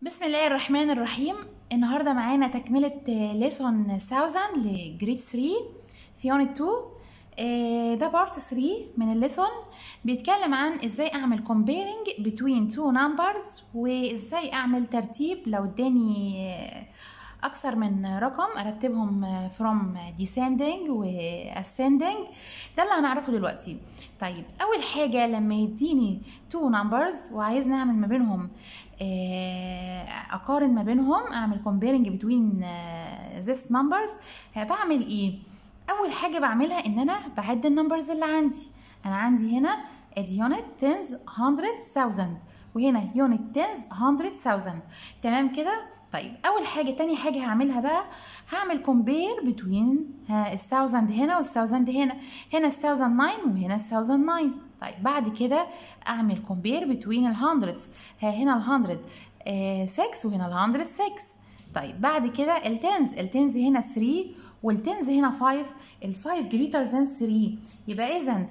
بسم الله الرحمن الرحيم النهارده معانا تكملة ليسون 1000 لجريد 3 في يونت 2 آه، ده بارت 3 من الليسون بيتكلم عن ازاي اعمل comparing between two numbers وازاي اعمل ترتيب لو اداني آه، اكثر من رقم ارتبهم آه، from descending و ascending ده اللي هنعرفه دلوقتي طيب اول حاجه لما يديني two numbers وعايز نعمل ما بينهم آه، اقارن ما بينهم اعمل comparing between آه، this numbers آه، بعمل ايه اول حاجه بعملها ان انا بعد النمبرز اللي عندي انا عندي هنا ادي يونت تنز 100000 وهنا يونت تنز 100000 تمام كده طيب اول حاجه تاني حاجه هعملها بقى هعمل كومبير بتوين الثاوزند هنا والثاوزند هنا هنا الثاوزند 9 وهنا الثاوزند 9 طيب بعد كده اعمل كومبير بتوين الهندردز هنا الهندرد 6 وهنا الهندرد 6 طيب بعد كده التنز التنز هنا 3 والتنز هنا 5 ال 5 greater than 3 يبقى اذا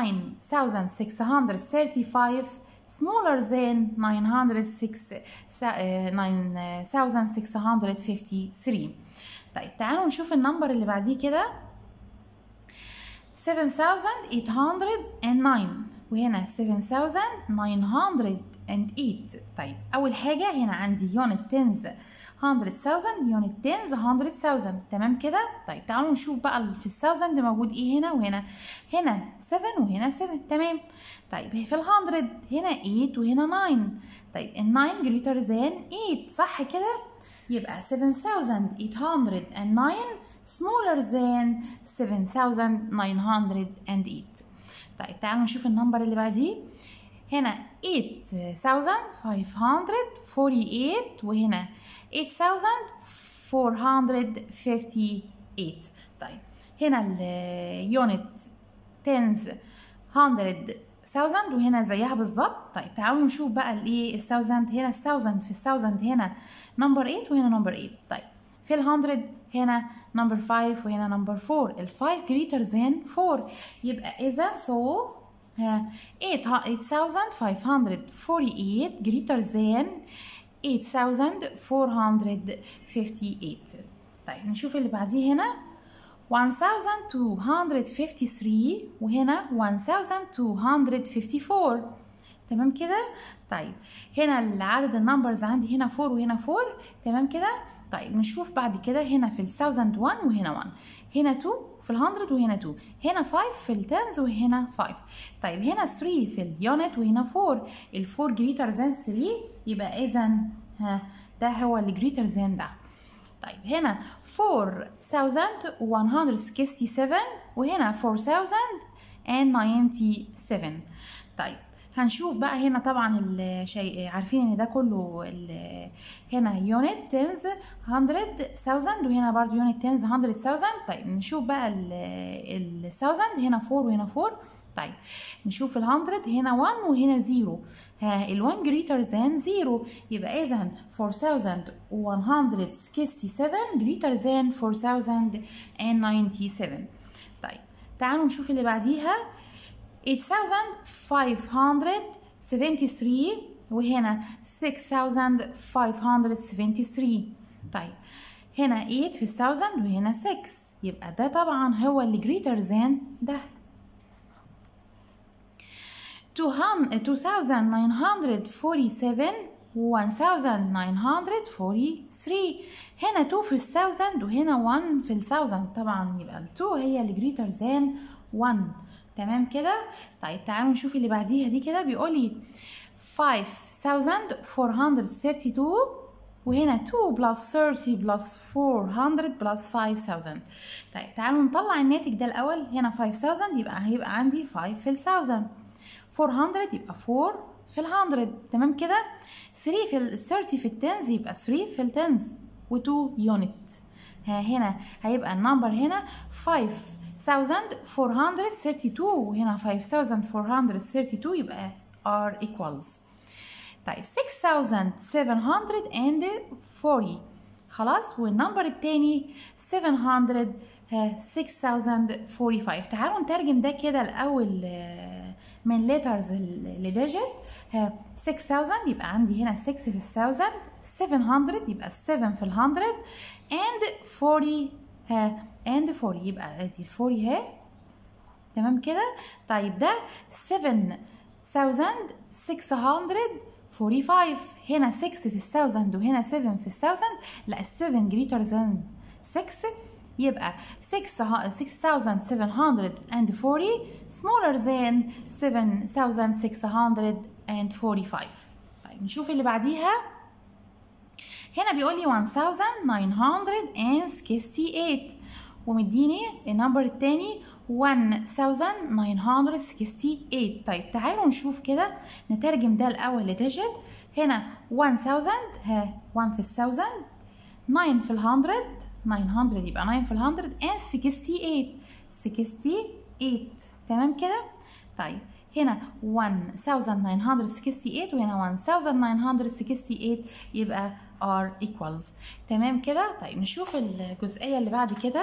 9635 smaller than 906 آه، 9653 طيب تعالوا نشوف النمبر اللي بعديه كده 7809 وهنا 7908 طيب اول حاجه هنا عندي يونت تنز 100000 يونت تنز 100000 تمام كده طيب تعالوا نشوف بقى في الثاوزند موجود ايه هنا وهنا هنا 7 وهنا 7 تمام طيب في الهندرد هنا 8 وهنا 9 طيب ال 9 greater than 8 صح كده يبقى 7809 smaller than 7908 طيب تعالوا نشوف النمبر اللي بعديه هنا 8548 وهنا 8458 طيب هنا اليونت تنز 100000 وهنا زيها بالظبط طيب تعالوا نشوف بقى الايه الثاوزند هنا الثاوزند في الثاوزند هنا نمبر 8 وهنا نمبر 8 طيب في الهندرد هنا نمبر 5 وهنا نمبر 4 ال 5 greater than 4 يبقى اذا so ها 8548 greater than 8458 طيب نشوف اللي بعديه هنا 1253 وهنا 1254 تمام كده طيب هنا عدد النمبرز عندي هنا 4 وهنا 4 تمام كده طيب نشوف بعد كده هنا في ال 1001 وهنا 1 هنا 2 في ال 100 وهنا 2 هنا 5 في التنز وهنا 5 طيب هنا 3 في اليونت وهنا 4 ال 4 greater than 3 يبقى اذا ها ده هو اللي greater than ده طيب هنا 4167 وهنا 4097 طيب هنشوف بقى هنا طبعا الشيء عارفين ان ده كله ال- هنا يونت تنز 100000 وهنا برضو يونت تنز 100000 طيب نشوف بقى ال 1000 هنا 4 وهنا 4 طيب نشوف ال 100 هنا 1 وهنا 0 ها ال 1 greater than 0 يبقى اذا 4167 greater than 4097 طيب تعالوا نشوف اللي بعديها 8573 وهنا 6573 طيب هنا 8 في 1000 وهنا 6 يبقى ده طبعا هو اللي greater than ده 2947 و 1943 هنا 2 في الثاوزند وهنا 1 في الثاوزند طبعا يبقى ال 2 هي اللي greater than 1 تمام كده طيب تعالوا نشوف اللي بعديها دي كده بيقول لي 5432 وهنا 2 بلس 30 بلس 400 بلس 5000 طيب تعالوا نطلع الناتج ده الاول هنا 5000 يبقى هيبقى عندي 5 في ال 1000 400 يبقى 4 في ال 100 تمام كده 3 في ال 30 في التنز يبقى 3 في التنز و2 يونت ها هنا هيبقى النمبر هنا 5432 وهنا 5432 يبقى R equals طيب 6740 خلاص والنمبر التاني 700 ها 6045 تعالوا نترجم ده كده الأول آه، من letters لديجيت ها 6000 يبقى عندي هنا 6 في ال 1000 700 يبقى ال 7 في ال 100 and 40 ها and 40 يبقى ادي ال 40 اهي تمام كده طيب ده 7645 هنا 6 في ال 1000 وهنا 7 في ال 1000 لا ال 7 greater than 6 يبقى 6740 smaller than 7645 طيب نشوف اللي بعديها هنا بيقول لي 1968 ومديني النمبر التاني 1968 طيب تعالوا نشوف كده نترجم ده الأول لديجيت هنا 1000 ها 1 في ال 1000 9 في ال 100 900 يبقى 9 في ال 100 and 68 68 تمام كده طيب هنا 1968 وهنا 1968 يبقى are equals تمام كده طيب نشوف الجزئية اللي بعد كده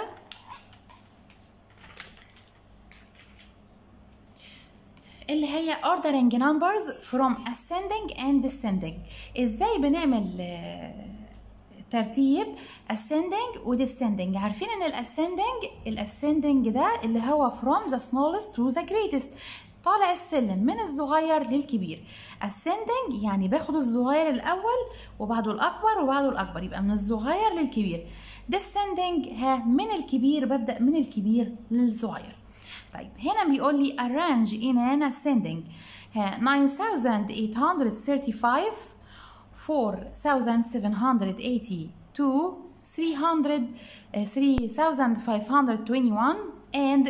اللي هي ordering numbers from ascending and descending ازاي بنعمل ترتيب ascending و descending عارفين ان الاسcending الاسcending ده اللي هو from the smallest to the greatest طالع السلم من الصغير للكبير ascending يعني باخد الصغير الاول وبعده الاكبر وبعده الاكبر يبقى من الصغير للكبير descending ها من الكبير ببدا من الكبير للصغير طيب هنا بيقول لي arrange in an ascending ها 9835 4782 300 3521 and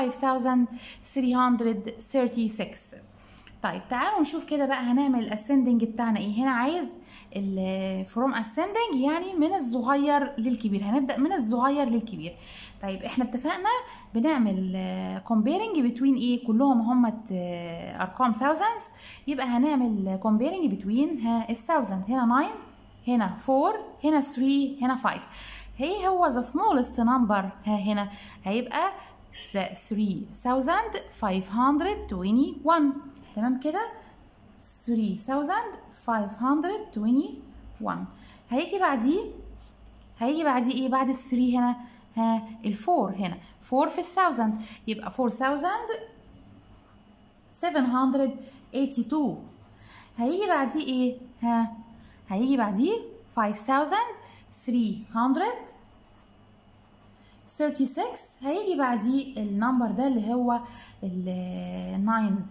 5336 طيب تعالوا نشوف كده بقى هنعمل الاسندنج بتاعنا ايه هنا عايز الفروم اسندنج يعني من الصغير للكبير هنبدا من الصغير للكبير طيب احنا اتفقنا بنعمل كومبيرنج بتوين ايه كلهم هم ارقام thousands يبقى هنعمل كومبيرنج بتوين ها الثاوزند هنا 9 هنا 4 هنا 3 هنا 5 هي هو the smallest number ها هنا هيبقى 3521 تمام كده 3521 هيجي بعديه هيجي بعديه ايه بعد ال 3 هنا ها الفور هنا 4 في الثاوزند يبقى 4782 هيجي بعديه ايه ها هيجي بعديه 5300 36 هيجي بعديه النمبر ده اللي هو ال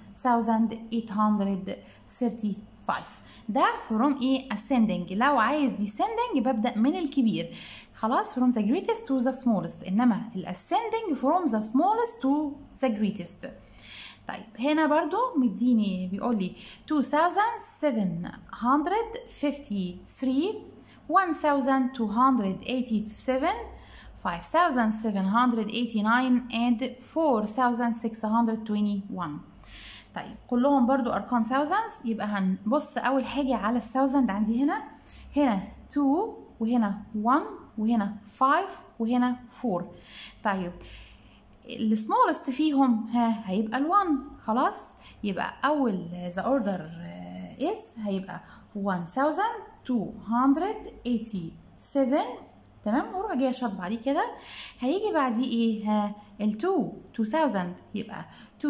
9835 ده فروم ايه ascending لو عايز descending ببدأ من الكبير خلاص from the greatest to the smallest انما الاسcending from the smallest to the greatest طيب هنا برضو مديني بيقول لي 2753 1287 5789 and 4621 طيب كلهم برضو ارقام thousands يبقى هنبص اول حاجه على الثاوزند عندي هنا هنا 2 وهنا 1 وهنا 5 وهنا 4 طيب السمولست فيهم ها هيبقى ال1 خلاص يبقى اول ذا اوردر از هيبقى 1287 تمام واروح جايه شاطبه عليه كده هيجي بعديه ايه ها ال2 2000 يبقى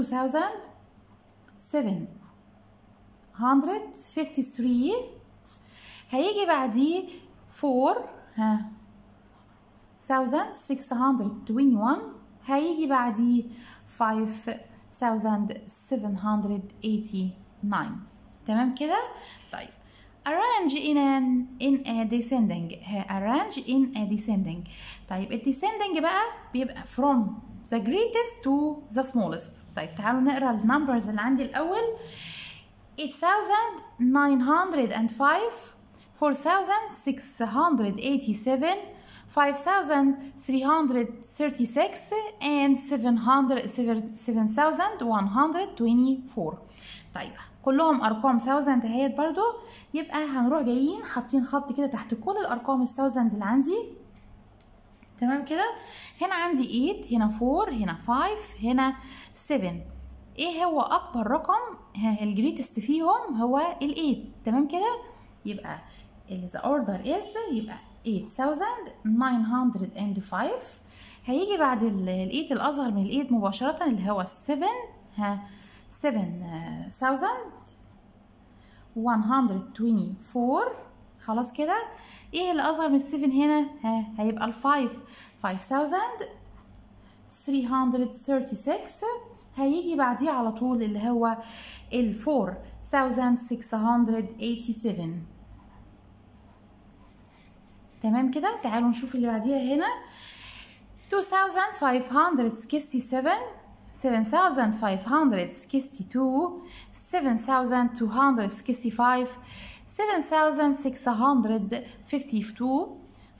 2753 هيجي بعديه 4 ها 1621 هيجي بعديه 5789 تمام كده طيب arrange in an in a descending arrange in a descending طيب ال descending بقى بيبقى from the greatest to the smallest طيب تعالوا نقرا النمبرز اللي عندي الاول 8905 4687 5336 and 700 7124 طيب كلهم ارقام ثاوزند اهيت برضو يبقى هنروح جايين حاطين خط كده تحت كل الارقام الثاوزند اللي عندي تمام كده هنا عندي 8 هنا 4 هنا 5 هنا 7 ايه هو اكبر رقم الجريتست فيهم هو ال8 تمام كده يبقى the order is يبقى 8905 هيجي بعد ال8 الاصغر من ال8 مباشره اللي هو 7 ها 7124 خلاص كده ايه اللي اصغر من 7 هنا ها هيبقى ال5 5336 هيجي بعديه على طول اللي هو ال 4687 تمام كده تعالوا نشوف اللي بعديها هنا 2567 7562 7265 7652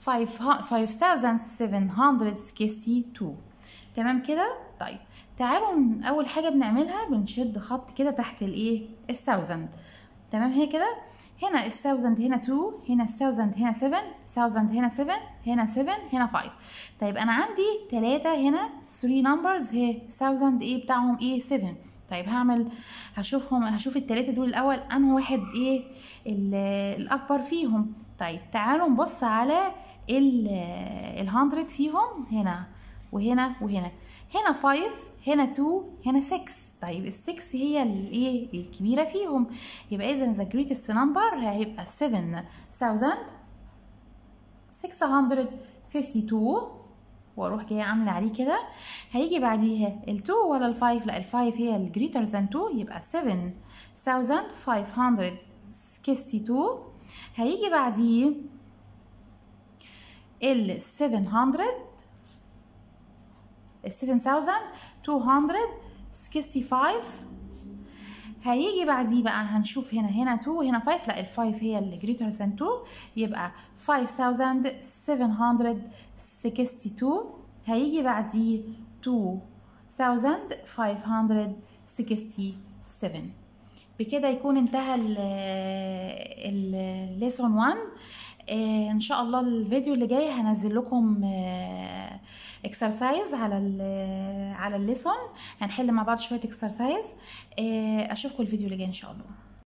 5762 تمام كده طيب تعالوا اول حاجه بنعملها بنشد خط كده تحت الايه الثاوزند تمام هي كده هنا الثاوزند هنا 2 هنا الثاوزند هنا 7 ثاوزند هنا 7 هنا 7 هنا 5 طيب انا عندي 3 هنا 3 نمبرز هي ثاوزند ايه بتاعهم ايه 7 طيب هعمل هشوفهم هشوف التلاتة دول الاول انه واحد ايه الاكبر فيهم طيب تعالوا نبص على ال 100 فيهم هنا وهنا وهنا هنا 5 هنا 2 هنا 6 طيب ال 6 هي الايه الكبيره فيهم يبقى اذا ذا جريتست نمبر هيبقى 7652 واروح جايه عامله عليه كده هيجي بعديها ال2 ولا ال5 لا ال5 هي الجريتر ذان 2 يبقى 7562 هيجي بعديه ال 700 ال 7265 هيجي بعديه بقى هنشوف هنا هنا 2 وهنا 5 لا ال 5 هي اللي greater than 2 يبقى 5762 هيجي بعديه 2567 بكده يكون انتهى الليسون 1 آه ان شاء الله الفيديو اللي جاي هنزل لكم آه اكسرسايز على ال على الليسون هنحل مع بعض شويه اكسرسايز آه اشوفكم الفيديو اللي جاي ان شاء الله